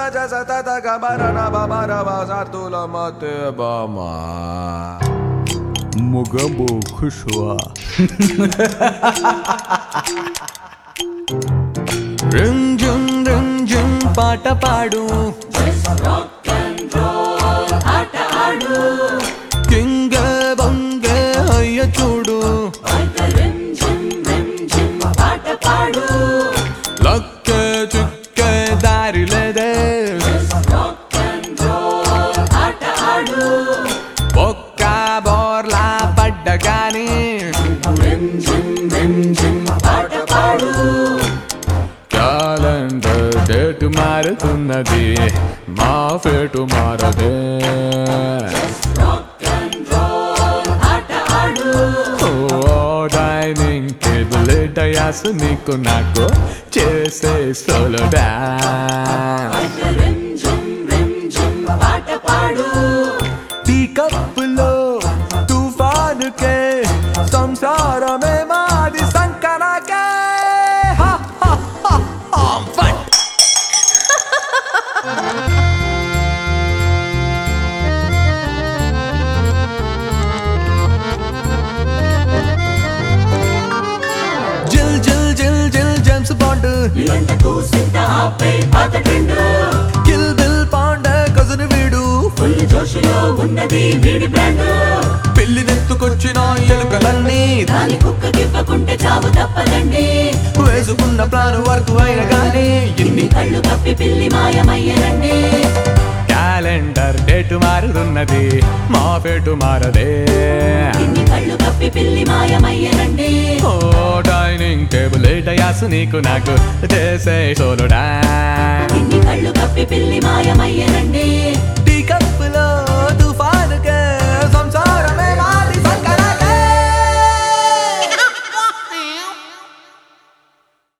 జ స త త గ బ ర న బ బ ర వ స తు ల మ తే బ మ ముగబు ఖుష్వా రంజం రంజం పాట పాడు కింగ బంగ అయ్య చూడు లక్క చుక్క దారి లేదే ఒక్క బోర్లా పడ్డ గాని క్యాలెండర్ డేట్ మారుతున్నది మా ఫేటు మారదే ఓ డైనింగ్ టేబుల్ డయాస్ నీకు నాకు చేసే సోలో టీ కప్పులో తుఫానుకే సంసారమే మాది సంకరాకే హా, హా, హా, హా, ఫట్. జిల్ జిల్ జిల్ జిల్ జేమ్స్ బాండ్ కిల్ బిల్ పాండ కజను వీడు పెళ్లి నెత్తుకొచ్చిన ఎలుకలన్నీ దాని కుక్కకివ్వకుంటే చావు తప్పదండి వేసుకున్న ప్లాన్ వర్క్ అయిన కానీ ఎన్ని కళ్ళు కప్పి పిల్లి మాయమయ్యనండి క్యాలెండర్ డేట్ మారుతున్నది మా పేటు మారదే ఇన్ని కళ్ళు కప్పి పిల్లి మాయమయ్యనండి ఓ డైనింగ్ టేబుల్ డయాస్ నీకు నాకు చేసే సోలుడా